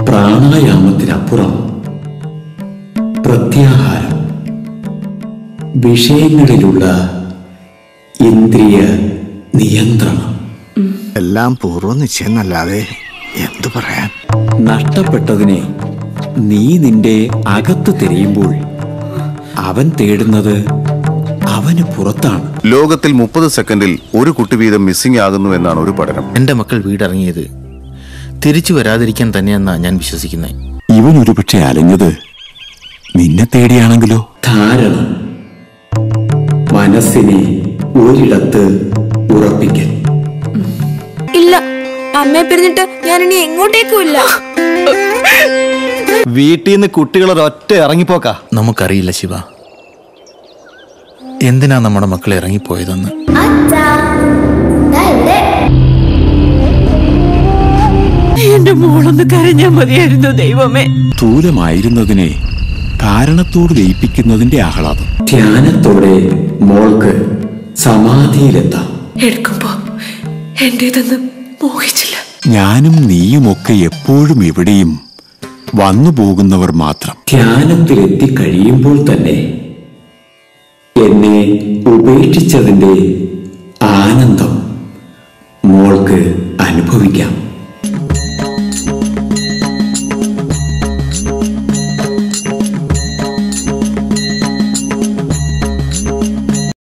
പ്രാണായാമത്തിനപ്പുറം പ്രത്യാഹാരം വിഷയങ്ങളിലുള്ള ഇന്ദ്രിയ നിയന്ത്രണം എല്ലാം പൂർവ്വ നിശ്ചയെന്നല്ലാതെ എന്തു പറയാൻ നഷ്ടപ്പെട്ടതിനെ നീ നിന്റെ അകത്ത് തിരയുമ്പോൾ അവൻ തേടുന്നത് അവന് പുറത്താണ് ലോകത്തിൽ മുപ്പത് സെക്കൻഡിൽ ഒരു കുട്ടി വീതം മിസ്സിംഗ് ആകുന്നു എന്നാണ് ഒരു പഠനം എൻ്റെ മക്കൾ വീടിറങ്ങിയത് തിരിച്ചു വരാതിരിക്കാൻ തന്നെയെന്നാ ഞാൻ വിശ്വസിക്കുന്നത് ഇവൻ ഒരുപക്ഷെ അലഞ്ഞത് നിന്നെ തേടിയാണെങ്കിലോ ധാരണം മനസ്സിനെ ഒരിടത്ത് ഉറപ്പിക്കൽ ഇല്ല അമ്മയെ പിരിഞ്ഞിട്ട് ഞാൻ ഇനി എങ്ങോട്ടേക്കും ഇല്ല വീട്ടിൽ നിന്ന് കുട്ടികളൊരൊറ്റ ഇറങ്ങിപ്പോക്കാ നമുക്കറിയില്ല ശിവ എന്തിനാ നമ്മുടെ മക്കൾ ഇറങ്ങിപ്പോയതെന്ന് എന്റെ മോളൊന്ന് കരഞ്ഞാ മതിയായിരുന്നു ദൈവമേ സ്ഥൂലമായിരുന്നതിനെ കാരണത്തോട് ലയിപ്പിക്കുന്നതിന്റെ ആഹ്ലാദം ധ്യാനത്തോടെ മോൾക്ക് സമാധിയിലെത്താം എടുക്കുമ്പോ എന്റേതെന്ന് മോഹിച്ചില്ല ഞാനും നീയുമൊക്കെ എപ്പോഴും എവിടെയും വന്നു പോകുന്നവർ മാത്രം ധ്യാനത്തിലെത്തി കഴിയുമ്പോൾ തന്നെ എന്നെ ഉപേക്ഷിച്ചതിന്റെ ആനന്ദം മോൾക്ക് അനുഭവിക്കാം